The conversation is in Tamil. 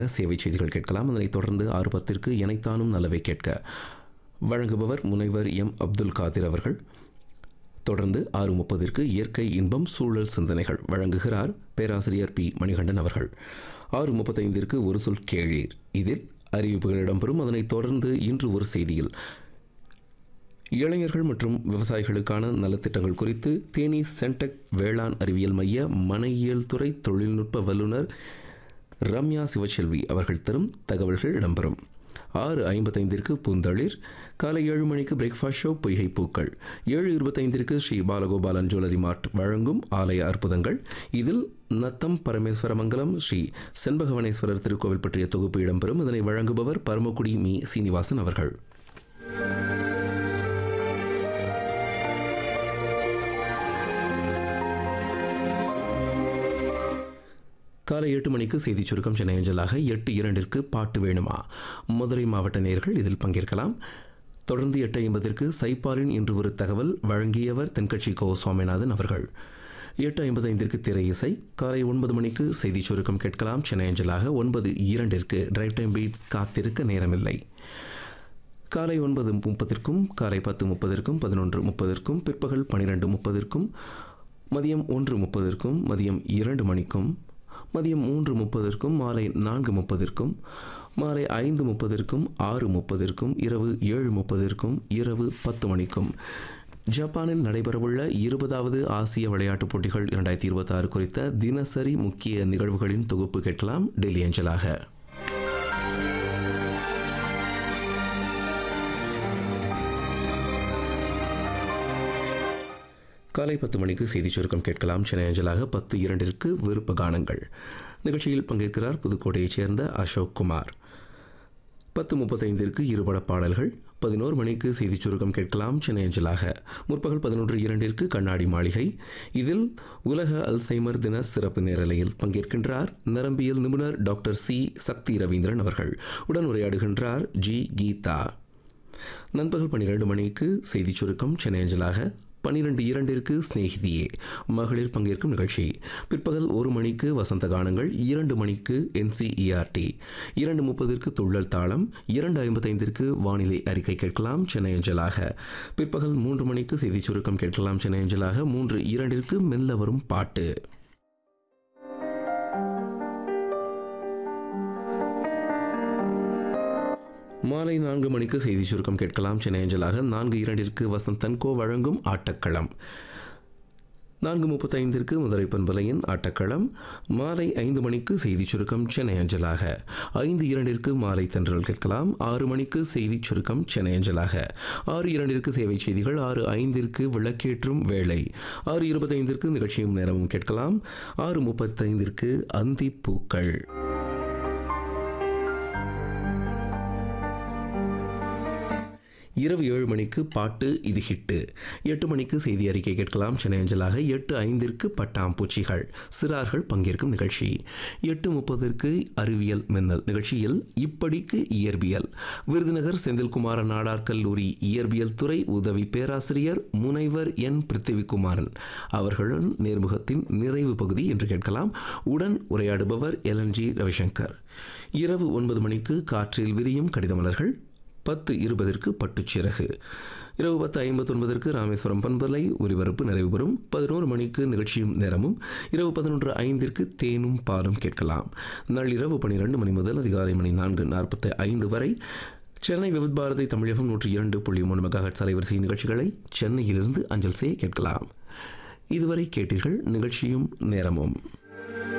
சேவை செய்திகள் கேட்கலாம் அதனைத் தொடர்ந்து ஆறு பத்திற்கு எனைத்தானும் நல்லவை கேட்க வழங்குபவர் முனைவர் எம் அப்துல் காதிர் அவர்கள் தொடர்ந்து ஆறு முப்பதிற்கு இயற்கை இன்பம் சூழல் சிந்தனைகள் வழங்குகிறார் பேராசிரியர் பி மணிகண்டன் அவர்கள் ஆறு முப்பத்தைந்திற்கு ஒரு சொல் கேளீர் இதில் அறிவிப்புகள் இடம்பெறும் அதனைத் தொடர்ந்து இன்று ஒரு செய்தியில் இளைஞர்கள் மற்றும் விவசாயிகளுக்கான நலத்திட்டங்கள் குறித்து தேனி சென்டெக் வேளாண் அறிவியல் மைய மனையியல் துறை தொழில்நுட்ப வல்லுநர் ரம்யா சிவச்செல்வி அவர்கள் தரும் தகவல்கள் இடம்பெறும் ஆறு ஐம்பத்தைந்திற்கு பூந்தளிர் காலை ஏழு மணிக்கு பிரேக்ஃபாஸ்ட் ஷோ பொய்கை பூக்கள் ஏழு இருபத்தைந்திற்கு ஸ்ரீ பாலகோபாலன் ஜுவல்லரி மார்ட் வழங்கும் ஆலய அற்புதங்கள் இதில் நத்தம் பரமேஸ்வரமங்கலம் ஸ்ரீ செண்பகவனேஸ்வரர் திருக்கோவில் பற்றிய தொகுப்பு இடம்பெறும் இதனை வழங்குபவர் பரமக்குடி மீ சீனிவாசன் அவர்கள் காலை எட்டு மணிக்கு செய்திச் சுருக்கம் சென்னை அஞ்சலாக எட்டு இரண்டிற்கு பாட்டு வேணுமா மதுரை மாவட்ட நேயர்கள் இதில் பங்கேற்கலாம் தொடர்ந்து எட்டு ஐம்பதிற்கு சைப்பாரின் இன்று ஒரு தகவல் வழங்கியவர் தென்கட்சி கோ சுவாமிநாதன் அவர்கள் எட்டு ஐம்பத்தைந்திற்கு திரை இசை காலை ஒன்பது மணிக்கு செய்திச் சுருக்கம் கேட்கலாம் சென்னை அஞ்சலாக ஒன்பது இரண்டிற்கு டிரைவ் டைம் பீட்ஸ் காத்திருக்க நேரமில்லை காலை ஒன்பது முப்பதிற்கும் காலை பத்து முப்பதிற்கும் பதினொன்று முப்பதிற்கும் பிற்பகல் பன்னிரெண்டு முப்பதிற்கும் மதியம் ஒன்று முப்பதிற்கும் மதியம் இரண்டு மணிக்கும் மதியம் மூன்று முப்பதற்கும் மாலை நான்கு முப்பதற்கும் மாலை ஐந்து முப்பதற்கும் ஆறு முப்பதற்கும் இரவு ஏழு முப்பதற்கும் இரவு பத்து மணிக்கும் ஜப்பானில் நடைபெறவுள்ள இருபதாவது ஆசிய விளையாட்டுப் போட்டிகள் இரண்டாயிரத்தி இருபத்தாறு குறித்த தினசரி முக்கிய நிகழ்வுகளின் தொகுப்பு கேட்கலாம் டெல்லி அஞ்சலாக காலை பத்து மணிக்கு செய்திச் சுருக்கம் கேட்கலாம் சென்னை அஞ்சலாக பத்து இரண்டிற்கு விருப்ப கானங்கள் நிகழ்ச்சியில் பங்கேற்கிறார் புதுக்கோட்டையைச் சேர்ந்த அசோக் குமார் பத்து முப்பத்தைந்திற்கு இருபட பாடல்கள் பதினோரு மணிக்கு செய்திச் சுருக்கம் கேட்கலாம் சென்னை அஞ்சலாக முற்பகல் பதினொன்று இரண்டிற்கு கண்ணாடி மாளிகை இதில் உலக அல்சைமர் தின சிறப்பு நேரலையில் பங்கேற்கின்றார் நரம்பியல் நிபுணர் டாக்டர் சி சக்தி ரவீந்திரன் அவர்கள் உடன் உரையாடுகின்றார் ஜி கீதா நண்பகல் பன்னிரண்டு மணிக்கு செய்திச் சுருக்கம் சென்னை அஞ்சலாக பன்னிரெண்டு இரண்டிற்கு ஸ்நேகிதியே மகளிர் பங்கேற்கும் நிகழ்ச்சி பிற்பகல் ஒரு மணிக்கு வசந்த கானங்கள் இரண்டு மணிக்கு என்சிஇஆர்டி இரண்டு முப்பதிற்கு துள்ளல் தாளம் இரண்டு ஐம்பத்தைந்திற்கு வானிலை அறிக்கை கேட்கலாம் சென்னை அஞ்சலாக பிற்பகல் மூன்று மணிக்கு செய்திச் சுருக்கம் கேட்கலாம் சென்னை அஞ்சலாக மூன்று இரண்டிற்கு மெல்ல வரும் பாட்டு மாலை நான்கு மணிக்கு செய்தி சுருக்கம் கேட்கலாம் சென்னை அஞ்சலாக நான்கு இரண்டிற்கு வசந்தன்கோ வழங்கும் ஆட்டக்களம் நான்கு முப்பத்தைந்திற்கு மதுரை பண்பலையின் ஆட்டக்களம் மாலை ஐந்து மணிக்கு செய்தி சுருக்கம் சென்னை அஞ்சலாக ஐந்து இரண்டிற்கு மாலை தென்றல் கேட்கலாம் ஆறு மணிக்கு செய்தி சுருக்கம் சென்னை அஞ்சலாக ஆறு இரண்டிற்கு சேவை செய்திகள் ஆறு ஐந்திற்கு விளக்கேற்றும் வேளை ஆறு இருபத்தைந்திற்கு நிகழ்ச்சியும் நேரமும் கேட்கலாம் ஆறு முப்பத்தைந்திற்கு அந்தி பூக்கள் இரவு ஏழு மணிக்கு பாட்டு இது ஹிட்டு எட்டு மணிக்கு செய்தி அறிக்கை கேட்கலாம் சென்னை அஞ்சலாக எட்டு ஐந்திற்கு பட்டாம்பூச்சிகள் சிறார்கள் பங்கேற்கும் நிகழ்ச்சி எட்டு முப்பதற்கு அறிவியல் மின்னல் நிகழ்ச்சியில் இப்படிக்கு இயற்பியல் விருதுநகர் செந்தில்குமார நாடார் கல்லூரி இயற்பியல் துறை உதவி பேராசிரியர் முனைவர் என் பிருத்திவிக்குமாரன் அவர்களுடன் நேர்முகத்தின் நிறைவு பகுதி என்று கேட்கலாம் உடன் உரையாடுபவர் எல்என்ஜி ரவிசங்கர் இரவு ஒன்பது மணிக்கு காற்றில் விரியும் கடிதமலர்கள் பத்து இருபதற்கு பட்டுச்சிறகு இரவு பத்து ஐம்பத்தொன்பதற்கு ராமேஸ்வரம் பண்பலை ஒலிபரப்பு நிறைவு பெறும் பதினோரு மணிக்கு நிகழ்ச்சியும் நேரமும் இரவு பதினொன்று ஐந்திற்கு தேனும் பாலும் கேட்கலாம் நள்ளிரவு பன்னிரெண்டு மணி முதல் அதிகாலை மணி நான்கு நாற்பத்தி ஐந்து வரை சென்னை விவித் பாரதி தமிழகம் நூற்றி இரண்டு புள்ளி மூணு மெகாஹட் அலைவரிசை நிகழ்ச்சிகளை சென்னையிலிருந்து அஞ்சல் செய்ய கேட்கலாம் இதுவரை கேட்டீர்கள் நிகழ்ச்சியும் நேரமும்